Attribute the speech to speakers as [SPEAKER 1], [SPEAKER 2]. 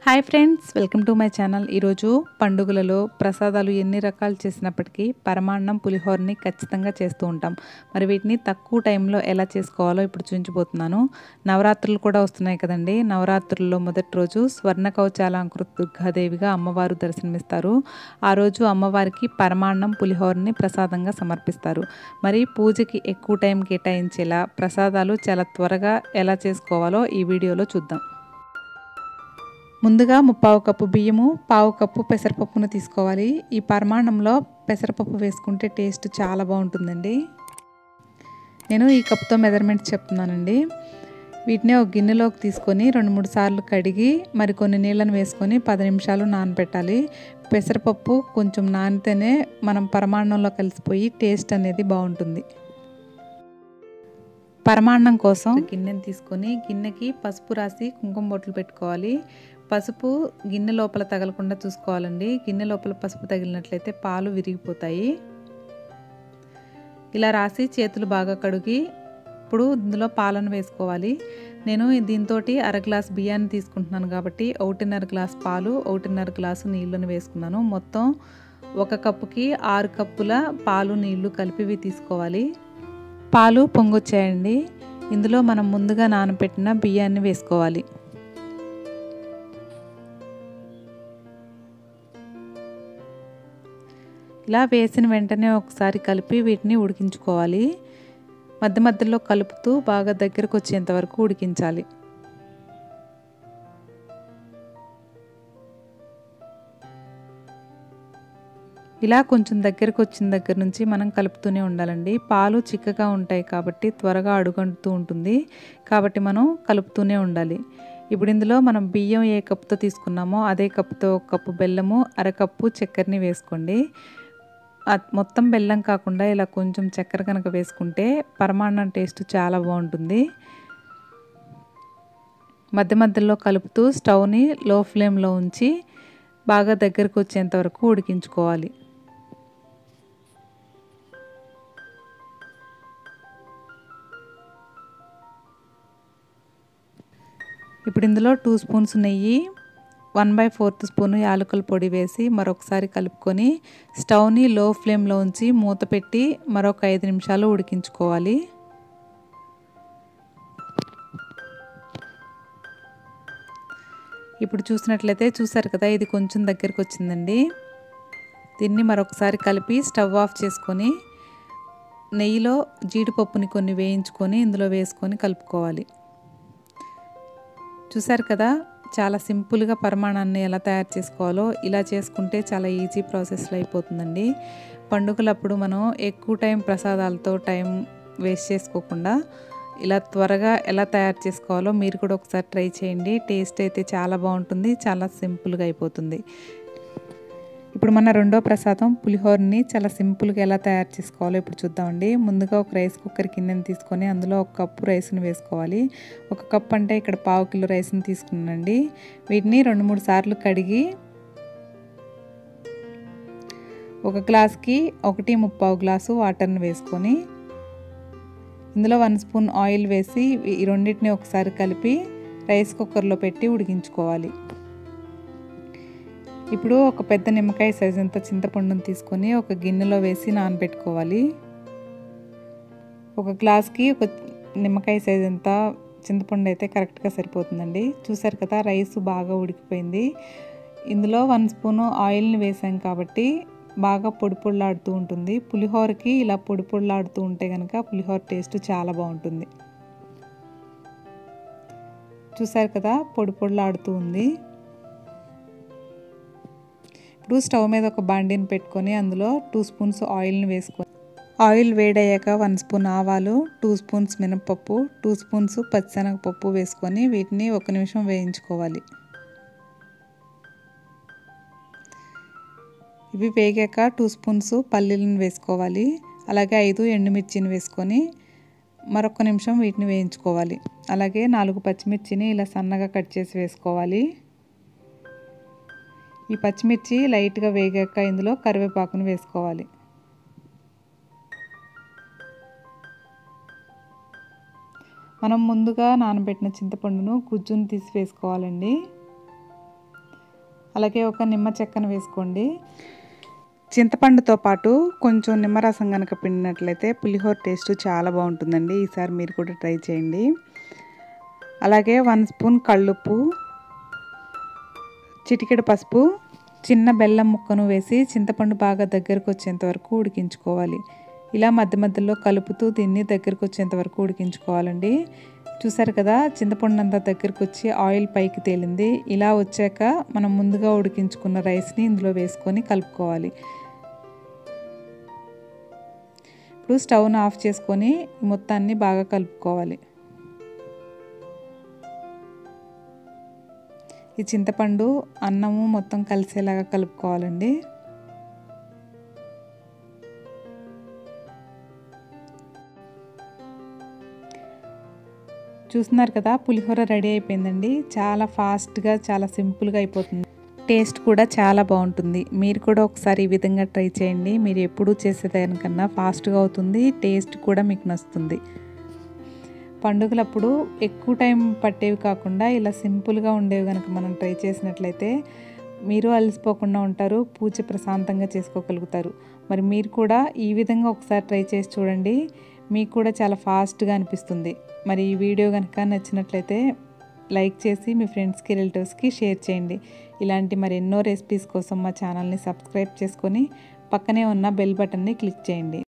[SPEAKER 1] hi friends welcome to my channel ఈరోజు పండుగలలో ప్రసాదాలు ఎన్ని రకాలు చేసినప్పటికీ పరమాన్నం పులిహోరని ఖచ్చితంగా చేస్తూ ఉంటాం మరి వీటిని తక్కువ టైంలో ఎలా చేసుకోవాలో ఇప్పుడు చూపించబోతున్నాను నవరాత్రులు కూడా వస్తున్నాయి కదండి నవరాత్రుల్లో మొదటి రోజు స్వర్ణ కవచాలంకృత దుర్గాదేవిగా అమ్మవారు దర్శనమిస్తారు ఆ రోజు అమ్మవారికి పరమాన్నం పులిహోరని ప్రసాదంగా సమర్పిస్తారు మరి పూజకి ఎక్కువ టైం కేటాయించేలా ప్రసాదాలు చాలా త్వరగా ఎలా చేసుకోవాలో ఈ వీడియోలో చూద్దాం ముందుగా ముప్పావు కప్పు బియ్యము పావు కప్పు పెసరపప్పును తీసుకోవాలి ఈ పరమాణంలో పెసరపప్పు వేసుకుంటే టేస్ట్ చాలా బాగుంటుందండి నేను ఈ కప్తో మెజర్మెంట్ చెప్తున్నానండి వీటిని ఒక గిన్నెలోకి తీసుకొని రెండు మూడు సార్లు కడిగి మరి కొన్ని నీళ్ళని వేసుకొని పది నిమిషాలు నానబెట్టాలి పెసరపప్పు కొంచెం నానితేనే మనం పరమాన్నంలో కలిసిపోయి టేస్ట్ అనేది బాగుంటుంది పరమాన్నం కోసం గిన్నెని తీసుకొని గిన్నెకి పసుపు రాసి కుంకుమ బొట్లు పెట్టుకోవాలి పసుపు గిన్నె లోపల తగలకుండా చూసుకోవాలండి గిన్నె లోపల పసుపు తగిలినట్లయితే పాలు విరిగిపోతాయి ఇలా రాసి చేతులు బాగా కడిగి ఇప్పుడు ఇందులో పాలను వేసుకోవాలి నేను దీంతో అర గ్లాస్ బియ్యాన్ని తీసుకుంటున్నాను కాబట్టి ఒకటిన్నర గ్లాస్ పాలు ఒకటిన్నర గ్లాసు నీళ్ళని వేసుకున్నాను మొత్తం ఒక కప్పుకి ఆరు కప్పుల పాలు నీళ్లు కలిపివి తీసుకోవాలి పాలు పొంగొచ్చాయండి ఇందులో మనం ముందుగా నానబెట్టిన బియ్యాన్ని వేసుకోవాలి ఇలా వేసిన వెంటనే ఒకసారి కలిపి వీటిని ఉడికించుకోవాలి మధ్య మధ్యలో కలుపుతూ బాగా దగ్గరకు వచ్చేంత వరకు ఉడికించాలి ఇలా కొంచెం దగ్గరకు వచ్చిన దగ్గర నుంచి మనం కలుపుతూనే ఉండాలండి పాలు చిక్కగా ఉంటాయి కాబట్టి త్వరగా అడుగంటుతూ ఉంటుంది కాబట్టి మనం కలుపుతూనే ఉండాలి ఇప్పుడు ఇందులో మనం బియ్యం ఏ కప్పుతో తీసుకున్నామో అదే కప్పుతో ఒక కప్పు బెల్లము అరకప్పు చక్కెరని వేసుకోండి మొత్తం బెల్లం కాకుండా ఇలా కొంచెం చక్కెర కనుక వేసుకుంటే పరమాన్నం టేస్ట్ చాలా బాగుంటుంది మధ్య మధ్యలో కలుపుతూ స్టవ్ని లో ఫ్లేమ్లో ఉంచి బాగా దగ్గరకు వచ్చేంత వరకు ఉడికించుకోవాలి ఇప్పుడు ఇందులో టూ స్పూన్స్ నెయ్యి వన్ బై ఫోర్త్ స్పూన్ యాలకుల పొడి వేసి మరొకసారి కలుపుకొని స్టవ్ని లో ఫ్లేమ్లో ఉంచి మూత పెట్టి మరొక ఐదు నిమిషాలు ఉడికించుకోవాలి ఇప్పుడు చూసినట్లయితే చూసారు కదా ఇది కొంచెం దగ్గరికి వచ్చిందండి దీన్ని మరొకసారి కలిపి స్టవ్ ఆఫ్ చేసుకొని నెయ్యిలో జీడిపప్పుని కొన్ని వేయించుకొని ఇందులో వేసుకొని కలుపుకోవాలి చూసారు కదా చాలా సింపుల్గా పరిమాణాన్ని ఎలా తయారు చేసుకోవాలో ఇలా చేసుకుంటే చాలా ఈజీ ప్రాసెస్లో అయిపోతుందండి పండుగలప్పుడు మనం ఎక్కువ టైం ప్రసాదాలతో టైం వేస్ట్ చేసుకోకుండా ఇలా త్వరగా ఎలా తయారు చేసుకోవాలో మీరు కూడా ఒకసారి ట్రై చేయండి టేస్ట్ అయితే చాలా బాగుంటుంది చాలా సింపుల్గా అయిపోతుంది ఇప్పుడు మన రెండో ప్రసాదం పులిహోరని చాలా సింపుల్గా ఎలా తయారు చేసుకోవాలో ఇప్పుడు చూద్దామండి ముందుగా ఒక రైస్ కుక్కర్ కిందని తీసుకొని అందులో ఒక కప్పు రైస్ని వేసుకోవాలి ఒక కప్ అంటే ఇక్కడ పావు కిలో రైస్ని తీసుకున్నానండి వీటిని రెండు మూడు సార్లు కడిగి ఒక గ్లాస్కి ఒకటి ముప్పావు గ్లాసు వాటర్ని వేసుకొని ఇందులో వన్ స్పూన్ ఆయిల్ వేసి ఈ రెండింటిని ఒకసారి కలిపి రైస్ కుక్కర్లో పెట్టి ఉడికించుకోవాలి ఇప్పుడు ఒక పెద్ద నిమ్మకాయ సైజ్ అంత చింతపండుని తీసుకొని ఒక గిన్నెలో వేసి నానబెట్టుకోవాలి ఒక గ్లాస్కి ఒక నిమ్మకాయ సైజ్ అంత చింతపండు అయితే కరెక్ట్గా సరిపోతుందండి చూసారు కదా రైస్ బాగా ఉడికిపోయింది ఇందులో వన్ స్పూను ఆయిల్ని వేసాం కాబట్టి బాగా పొడి పొడిలాడుతూ ఉంటుంది పులిహోరకి ఇలా పొడి పొడిలాడుతూ ఉంటే కనుక పులిహోర టేస్ట్ చాలా బాగుంటుంది చూసారు కదా పొడి పొడిలాడుతూ ఉంది ఇప్పుడు స్టవ్ మీద ఒక బాండీని పెట్టుకొని అందులో టూ స్పూన్స్ ఆయిల్ని వేసుకొని ఆయిల్ వేడయ్యాక వన్ స్పూన్ ఆవాలు టూ స్పూన్స్ మినపప్పు టూ స్పూన్స్ పచ్చిశనగపప్పు వేసుకొని వీటిని ఒక నిమిషం వేయించుకోవాలి ఇవి వేగాక టూ స్పూన్స్ పల్లీలను వేసుకోవాలి అలాగే ఐదు ఎండుమిర్చిని వేసుకొని మరొక నిమిషం వీటిని వేయించుకోవాలి అలాగే నాలుగు పచ్చిమిర్చిని ఇలా సన్నగా కట్ చేసి వేసుకోవాలి ఈ పచ్చిమిర్చి లైట్గా వేగాక ఇందులో కరివేపాకును వేసుకోవాలి మనం ముందుగా నానబెట్టిన చింతపండును గుజ్జును తీసి వేసుకోవాలండి అలాగే ఒక నిమ్మ చెక్కను వేసుకోండి చింతపండుతో పాటు కొంచెం నిమ్మరసం కనుక పిండినట్లయితే పులిహోర టేస్ట్ చాలా బాగుంటుందండి ఈసారి మీరు కూడా ట్రై చేయండి అలాగే వన్ స్పూన్ కళ్ళుప్పు చిటికెడు పసుపు చిన్న బెల్లం ముక్కను వేసి చింతపండు బాగా దగ్గరకు వచ్చేంత వరకు ఉడికించుకోవాలి ఇలా మధ్య మధ్యలో కలుపుతూ దీన్ని దగ్గరకు వచ్చేంత వరకు ఉడికించుకోవాలండి చూసారు కదా చింతపండు అంతా దగ్గరకు వచ్చి ఆయిల్ పైకి తేలింది ఇలా వచ్చాక మనం ముందుగా ఉడికించుకున్న రైస్ని ఇందులో వేసుకొని కలుపుకోవాలి ఇప్పుడు స్టవ్ను ఆఫ్ చేసుకొని మొత్తాన్ని బాగా కలుపుకోవాలి ఈ చింతపండు అన్నము మొత్తం కలిసేలాగా కలుపుకోవాలండి చూస్తున్నారు కదా పులిహోర రెడీ అయిపోయిందండి చాలా ఫాస్ట్గా చాలా సింపుల్గా అయిపోతుంది టేస్ట్ కూడా చాలా బాగుంటుంది మీరు కూడా ఒకసారి ఈ విధంగా ట్రై చేయండి మీరు ఎప్పుడూ చేసేదానికన్నా ఫాస్ట్గా అవుతుంది టేస్ట్ కూడా మీకు నచ్చుతుంది పండుగలప్పుడు ఎక్కువ టైం పట్టేవి కాకుండా ఇలా సింపుల్గా ఉండేవి కనుక మనం ట్రై చేసినట్లయితే మీరు అలసిపోకుండా ఉంటారు పూజ ప్రశాంతంగా చేసుకోగలుగుతారు మరి మీరు కూడా ఈ విధంగా ఒకసారి ట్రై చేసి చూడండి మీకు కూడా చాలా ఫాస్ట్గా అనిపిస్తుంది మరి ఈ వీడియో కనుక నచ్చినట్లయితే లైక్ చేసి మీ ఫ్రెండ్స్కి రిలేటివ్స్కి షేర్ చేయండి ఇలాంటి మరి ఎన్నో రెసిపీస్ కోసం మా ఛానల్ని సబ్స్క్రైబ్ చేసుకొని పక్కనే ఉన్న బెల్ బటన్ని క్లిక్ చేయండి